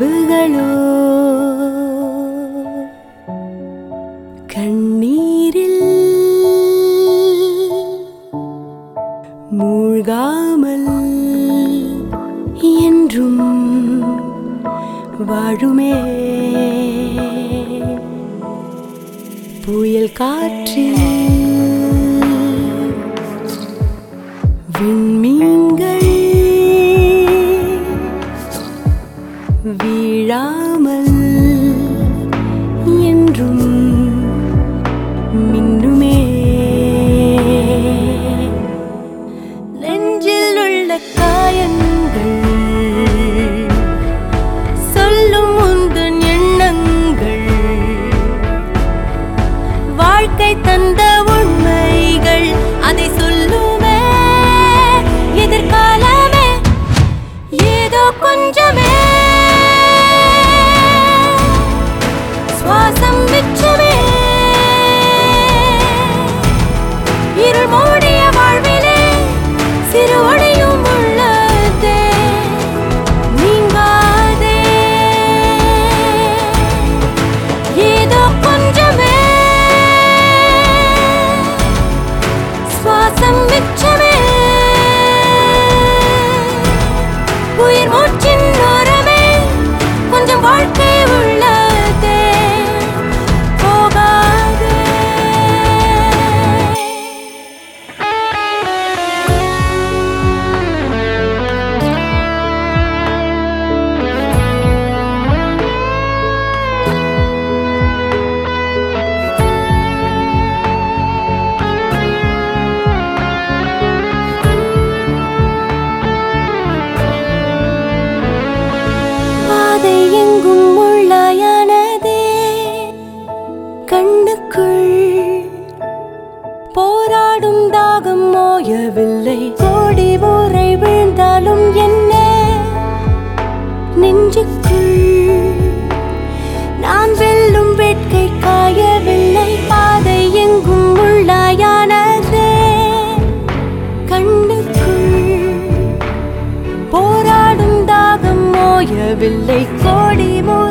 கனவுகளோ கண்ணீரில் மூழ்காமல் என்றும் வாழுமே புயல் காற்றில் விண்மீன்கள் வீழாமல் என்றும் மின்னுமே நெஞ்சில் உள்ள காயங்கள் சொல்லும் உந்தன் எண்ணங்கள் வாழ்க்கை தந்த உண்மைகள் அதை சொல்லுமே எதிர்காலமே ஏதோ கொஞ்சமே சுவாசம் மிச்சமே இருள் மூடிய வாழ்விலே சிறு ஒளியும் உள்ளதே நீங்காதே ஏதோ கொஞ்சமே சுவாசம் மிச்சமே உயிர் மூச்சின் ஓரமே கொஞ்சம் வாழ்க்கை உள்ளதே போகாதே பாதை எங்கும் முள்ளாயானதே கண்ணுக்குள் போராடும் தாகம் மோயவில்லை கோடி ஊரை விழுந்தாலும் என்ன நெஞ்சுக்குள் நான் வெல்லும் வேட்கை காயவில்லை பாதை எங்கும் முள்ளாயானதே கண்ணுக்குள் போராடும் தாகம் மோயவில்லை கோடி மோ